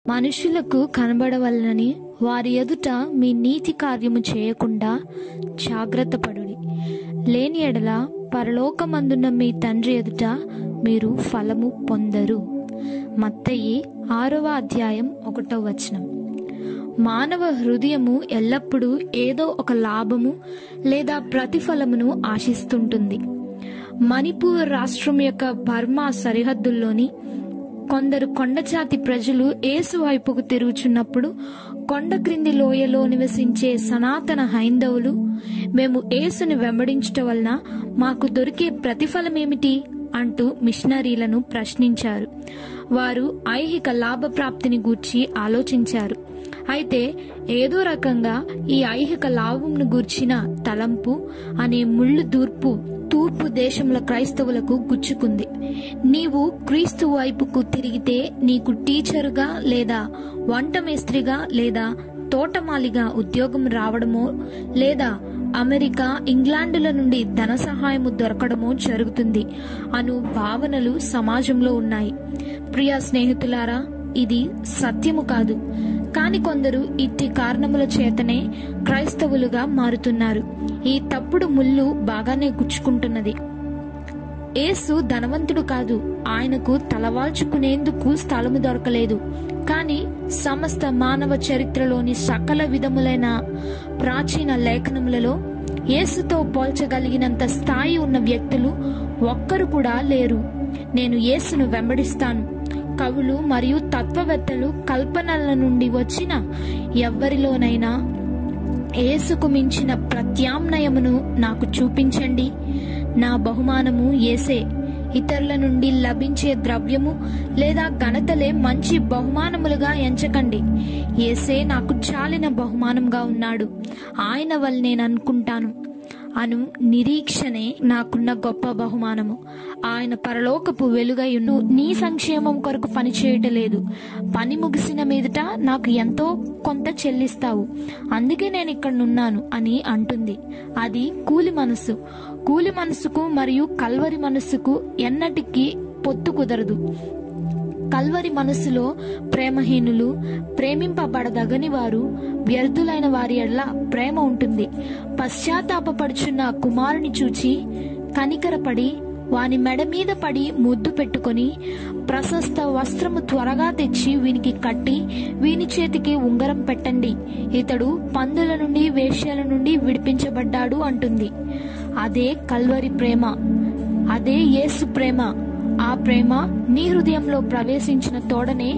మనుషులకు కనబడవలనని వారి ఎదుట మీ నీతి కార్యము చేయకుండా జాగ్రత్త పడుడి లేని ఎడల పరలోకమందున్న మీ తండ్రి ఎదుట మీరు ఫలము పొందరు మత్తయి ఆరవ అధ్యాయం ఒకటో వచనం మానవ హృదయము ఎల్లప్పుడూ ఏదో ఒక లాభము లేదా ప్రతిఫలమును ఆశిస్తుంటుంది మణిపూర్ రాష్ట్రం యొక్క బర్మా సరిహద్దుల్లోని కొందరు కొండజాతి ప్రజలు ఏసు వైపుకు తిరుగుచున్నప్పుడు కొండ క్రింది లోయలో నివసించే సనాతన హైందవులు మేము ఏసుని వెంబడించటం వలన మాకు దొరికే ప్రతిఫలమేమిటి అంటూ మిషనరీలను ప్రశ్నించారు వారు ఐహిక లాభప్రాప్తిని గూర్చి ఆలోచించారు అయితే ఏదో రకంగా ఈ ఐహిక లాభంను గూర్చిన తలంపు అనే ముళ్ళు దూర్పు తూర్పు దేశంలో క్రైస్తవులకు గుచ్చుకుంది నీవు క్రీస్తు వైపుకు తిరిగితే నీకు టీచరుగా లేదా వంట మేస్త్రిగా లేదా తోటమాలిగా ఉద్యోగం రావడమో లేదా అమెరికా ఇంగ్లాండుల నుండి ధన సహాయము దొరకడమో జరుగుతుంది అను భావనలు సమాజంలో ఉన్నాయి ప్రియ స్నేహితులారా ఇది సత్యము కాదు కాని కొందరు ఇట్టి కారణముల చేతనే క్రైస్తవులుగా మారుతున్నారు ఈ తప్పుడు ముళ్ళు బాగానే గుచ్చుకుంటున్నది యేసు ధనవంతుడు కాదు ఆయనకు తలవాల్చుకునేందుకు స్థలము దొరకలేదు కానీ సమస్త మానవ చరిత్రలోని సకల విధములైన ప్రాచీన లేఖనములలో యేసుతో పోల్చగలిగినంత స్థాయి ఉన్న వ్యక్తులు ఒక్కరు కూడా లేరు నేను యేసును వెంబడిస్తాను కవులు మరియు తత్వవేత్తలు కల్పనల నుండి వచ్చిన ఎవ్వరిలోనైనా ఏసుకు మించిన ప్రత్యామ్నాయమును నాకు చూపించండి నా బహుమానము ఏసే ఇతరుల నుండి లభించే ద్రవ్యము లేదా ఘనతలే మంచి బహుమానములుగా ఎంచకండి ఏసే నాకు చాలిన బహుమానంగా ఉన్నాడు ఆయన వల్ల నేను అనుకుంటాను అను నిరీక్షణే నాకున్న గొప్ప బహుమానము ఆయన పరలోకపు వెలుగయును నీ సంక్షేమం కొరకు పని చేయటలేదు పని ముగిసిన మీదట నాకు ఎంతో కొంత చెల్లిస్తావు అందుకే నేను ఇక్కడ ఉన్నాను అని అంటుంది అది కూలి మనసు కూలి మనసుకు మరియు కల్వరి మనసుకు ఎన్నటికీ పొత్తు కుదరదు కల్వరి మనస్సులో ప్రేమహీనులు ప్రేమింపబడదగని వారు వ్యర్థులైన వారి ఎడల ప్రేమ ఉంటుంది పశ్చాత్తాపపడుచున్న కుమారుని చూచి కనికరపడి వాని మెడ మీద పడి ముద్దు పెట్టుకొని ప్రశస్త వస్త్రము త్వరగా తెచ్చి వీనికి కట్టి వీని చేతికి ఉంగరం పెట్టండి ఇతడు పందుల నుండి వేశ్యల నుండి విడిపించబడ్డాడు అంటుంది అదే కల్వరి ప్రేమ అదే యేసు ప్రేమ ఆ ప్రేమ నీ హృదయంలో ప్రవేశించిన తోడనే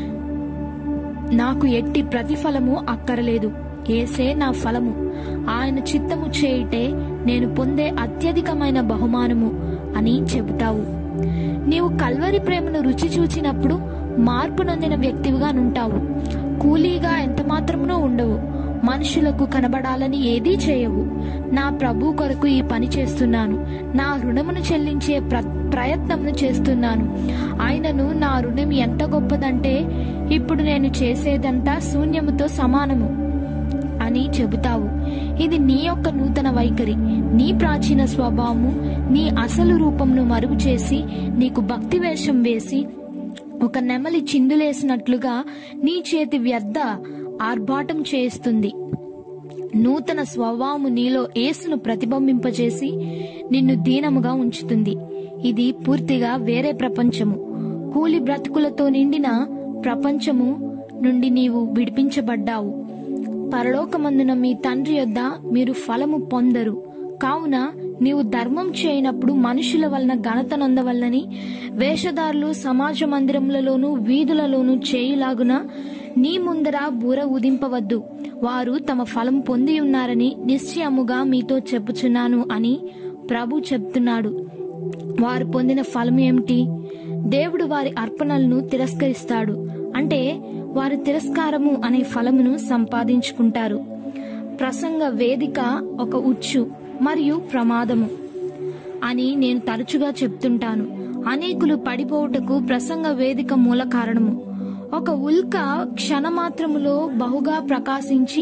నాకు ఎట్టి ప్రతిఫలము అక్కరలేదు ఏసే నా ఫలము ఆయన చిత్తము చేయిటే నేను పొందే అత్యధికమైన బహుమానము అని చెబుతావు నీవు కల్వరి ప్రేమను రుచి చూచినప్పుడు మార్పు నొందిన వ్యక్తివిగా నుంటావు కూలీగా ఎంత మాత్రమునో ఉండవు మనుషులకు కనబడాలని ఏదీ చేయవు నా ప్రభు కొరకు ఈ పని చేస్తున్నాను నా రుణమును చెల్లించే ప్ర ప్రయత్నమును చేస్తున్నాను ఆయనను నా రుణం ఎంత గొప్పదంటే ఇప్పుడు నేను చేసేదంతా శూన్యముతో సమానము అని చెబుతావు ఇది నీ యొక్క నూతన వైఖరి నీ ప్రాచీన స్వభావము నీ అసలు రూపంను మరుగు చేసి నీకు భక్తి వేషం వేసి ఒక నెమలి చిందులేసినట్లుగా నీ చేతి వ్యర్థ ఆర్భాటం చేస్తుంది నూతన స్వభావము నీలో ఏసును ప్రతిబింబింపజేసి నిన్ను దీనముగా ఉంచుతుంది ఇది పూర్తిగా వేరే ప్రపంచము కూలి బ్రతుకులతో నిండిన ప్రపంచము నుండి నీవు విడిపించబడ్డావు పరలోకమందున మీ తండ్రి యొద్ద మీరు ఫలము పొందరు కావున నీవు ధర్మం చేయనప్పుడు మనుషుల వలన ఘనత నొందవల్లని వేషధారులు సమాజ మందిరములలోను వీధులలోను చేయులాగున నీ ముందర బూర ఉదింపవద్దు వారు తమ ఫలం పొంది ఉన్నారని నిశ్చయముగా మీతో చెప్పుచున్నాను అని ప్రభు చెప్తున్నాడు వారు పొందిన ఫలం ఏమిటి దేవుడు వారి అర్పణలను తిరస్కరిస్తాడు అంటే వారి తిరస్కారము అనే ఫలమును సంపాదించుకుంటారు ప్రసంగ వేదిక ఒక ఉచ్చు మరియు ప్రమాదము అని నేను తరచుగా చెప్తుంటాను అనేకులు పడిపోవుటకు ప్రసంగ వేదిక మూల కారణము ఒక ఉల్క క్షణమాత్రములో బహుగా ప్రకాశించి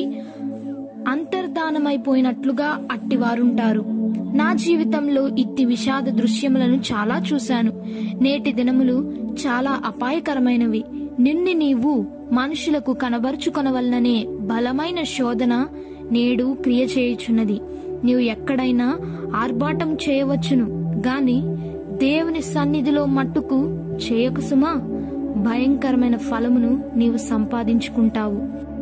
అంతర్ధానమైపోయినట్లుగా అట్టివారుంటారు నా జీవితంలో ఇట్టి విషాద దృశ్యములను చాలా చూశాను నేటి దినములు చాలా అపాయకరమైనవి నిన్ను నీవు మనుషులకు కనబరుచుకొనవలననే బలమైన శోధన నేడు క్రియ చేయుచున్నది నీవు ఎక్కడైనా ఆర్భాటం చేయవచ్చును గాని దేవుని సన్నిధిలో మట్టుకు చేయకు సుమా భయంకరమైన ఫలమును నీవు సంపాదించుకుంటావు